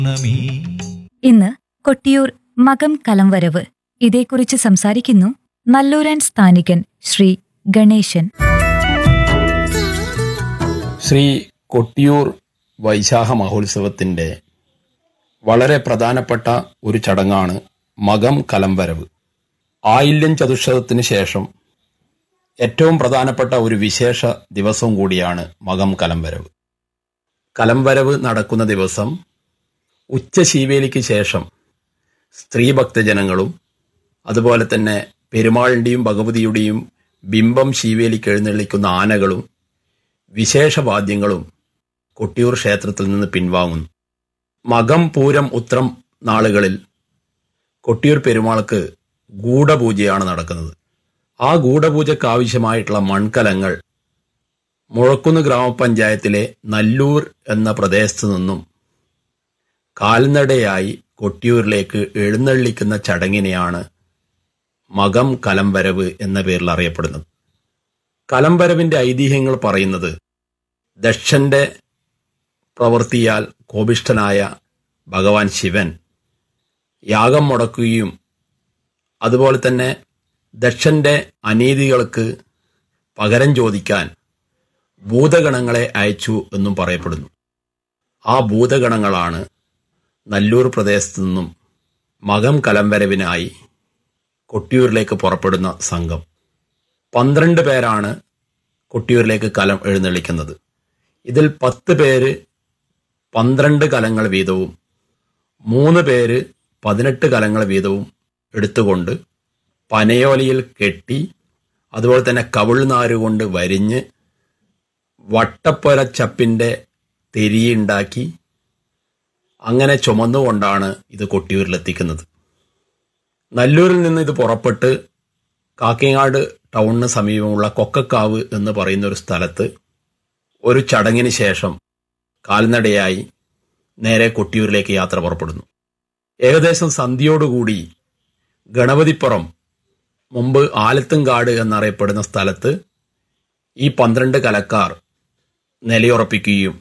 നമീ ഇന്ന് കൊട്ടിയൂർ മകം കലംവരവ് ഇതേക്കുറിച്ച് സംസാരിക്കുന്നു നല്ലൂരാൻ സ്ഥാനികൻ ശ്രീ ഗണേശൻ ശ്രീ കൊട്ടിയൂർ വൈശാഖ മഹോത്സവത്തിൻ്റെ വളരെ പ്രധാനപ്പെട്ട ഒരു ചടങ്ങാണ് മകം കലംവരവ് ആയില്യം ചതുശതത്തിന് ശേഷം ഏറ്റവും പ്രധാനപ്പെട്ട ഒരു വിശേഷ ദിവസവും കൂടിയാണ് മകം കലംവരവ് കലംവരവ് നടക്കുന്ന ദിവസം ഉച്ചശീവേലിക്ക് ശേഷം സ്ത്രീ ഭക്തജനങ്ങളും അതുപോലെ തന്നെ പെരുമാളിൻ്റെയും ഭഗവതിയുടെയും ബിംബം ശീവേലിക്ക് എഴുന്നള്ളിക്കുന്ന ആനകളും വിശേഷവാദ്യങ്ങളും കൊട്ടിയൂർ ക്ഷേത്രത്തിൽ നിന്ന് പിൻവാങ്ങുന്നു മകം പൂരം ഉത്രം നാളുകളിൽ കൊട്ടിയൂർ പെരുമാൾക്ക് ഗൂഢപൂജയാണ് നടക്കുന്നത് ആ ഗൂഢപൂജയ്ക്ക് ആവശ്യമായിട്ടുള്ള മൺകലങ്ങൾ മുഴക്കുന്ന് ഗ്രാമപഞ്ചായത്തിലെ നല്ലൂർ എന്ന പ്രദേശത്തു നിന്നും കാൽനടയായി കൊട്ടിയൂരിലേക്ക് എഴുന്നള്ളിക്കുന്ന ചടങ്ങിനെയാണ് മകം കലംവരവ് എന്ന പേരിൽ അറിയപ്പെടുന്നത് കലംവരവിന്റെ ഐതിഹ്യങ്ങൾ പറയുന്നത് ദക്ഷന്റെ പ്രവൃത്തിയാൽ കോപിഷ്ഠനായ ഭഗവാൻ ശിവൻ യാഗം മുടക്കുകയും അതുപോലെ തന്നെ ദക്ഷന്റെ അനീതികൾക്ക് പകരം ചോദിക്കാൻ ഭൂതഗണങ്ങളെ അയച്ചു എന്നും പറയപ്പെടുന്നു ആ ഭൂതഗണങ്ങളാണ് നല്ലൂർ പ്രദേശത്തു നിന്നും മകം കലംവരവിനായി കൊട്ടിയൂരിലേക്ക് പുറപ്പെടുന്ന സംഘം പന്ത്രണ്ട് പേരാണ് കൊട്ടിയൂരിലേക്ക് കലം എഴുന്നള്ളിക്കുന്നത് ഇതിൽ പത്ത് പേര് പന്ത്രണ്ട് കലങ്ങൾ വീതവും മൂന്ന് പേര് പതിനെട്ട് കലങ്ങൾ വീതവും എടുത്തുകൊണ്ട് പനയോലയിൽ കെട്ടി അതുപോലെ തന്നെ കവിൾനാര് കൊണ്ട് വരിഞ്ഞ് വട്ടപ്പൊരച്ചപ്പിൻ്റെ തെരിയുണ്ടാക്കി അങ്ങനെ ചുമന്നുകൊണ്ടാണ് ഇത് കൊട്ടിയൂരിലെത്തിക്കുന്നത് നല്ലൂരിൽ നിന്ന് ഇത് പുറപ്പെട്ട് കാക്കിങ്ങാട് ടൗണിന് സമീപമുള്ള കൊക്കക്കാവ് എന്ന് പറയുന്ന ഒരു സ്ഥലത്ത് ഒരു ചടങ്ങിന് ശേഷം കാൽനടയായി നേരെ കൊട്ടിയൂരിലേക്ക് യാത്ര പുറപ്പെടുന്നു ഏകദേശം സന്ധ്യയോടുകൂടി ഗണപതിപ്പുറം മുമ്പ് ആലത്തുംകാട് എന്നറിയപ്പെടുന്ന സ്ഥലത്ത് ഈ പന്ത്രണ്ട് കലക്കാർ നിലയുറപ്പിക്കുകയും